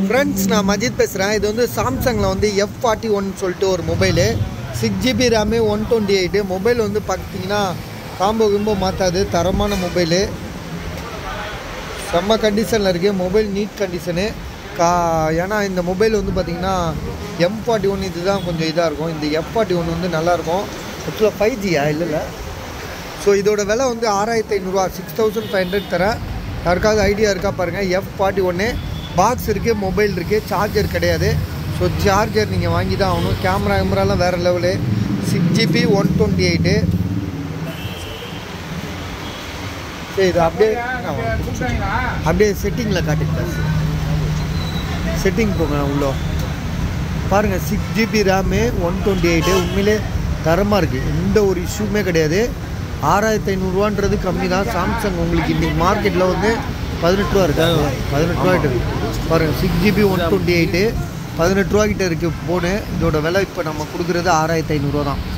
Friends நான் மஜித் பேசுகிறேன் இது வந்து சாம்சங்கில் வந்து எஃப் ஃபார்ட்டி ஒன் சொல்லிட்டு ஒரு mobile six GB RAM one twenty eight mobile வந்து பார்த்தீங்கன்னா காம்போ கிம்போ மாற்றாது தரமான மொபைலு செம்ம கண்டிஷனில் இருக்குது மொபைல் நீட் கண்டிஷனு கா ஏன்னா இந்த மொபைல் வந்து பார்த்திங்கன்னா எம் ஃபார்ட்டி ஒன் இதுதான் கொஞ்சம் இதாக இருக்கும் இந்த எஃப் ஃபார்ட்டி ஒன் வந்து நல்லாயிருக்கும் ஆக்சுவலாக ஃபைவ் ஜியா இல்லைல்ல ஸோ இதோட விலை வந்து ஆறாயிரத்தி ஐநூறுரூவா சிக்ஸ் தௌசண்ட் ஃபைவ் ஹண்ட்ரட் தரேன் யாருக்காவது ஐடியா இருக்கா பாருங்கள் எஃப் ஃபார்ட்டி ஒன்று பாக்ஸ் இருக்குது மொபைல் இருக்குது சார்ஜர் கிடையாது ஸோ சார்ஜர் நீங்கள் வாங்கி தான் ஆகணும் கேமரா கேமராலாம் வேறு level six GB one twenty eight சரி இது அப்படியே ஆமா. அப்படியே செட்டிங்கில் காட்டுங்க செட்டிங் போங்க உள்ள பாருங்கள் six GB RAM one twenty eight உண்மையிலே தரமாக இருக்குது எந்த ஒரு இஷ்யூமே கிடையாது ஆறாயிரத்தி ஐநூறுரூவான்றது கம்மி தான் சாம்சங் உங்களுக்கு இன்றைக்கி மார்க்கெட்டில் வந்து பதினெட்டு ரூபா இருக்கா பதினெட்டு ரூபா கிட்ட இருக்கு பாருங்கள் six GB one twenty eight பதினெட்டு ரூபா கிட்ட இருக்குது ஃபோனு இதோட விலை இப்போ நம்ம கொடுக்குறது ஆறாயிரத்தி ஐநூறுரூவா தான்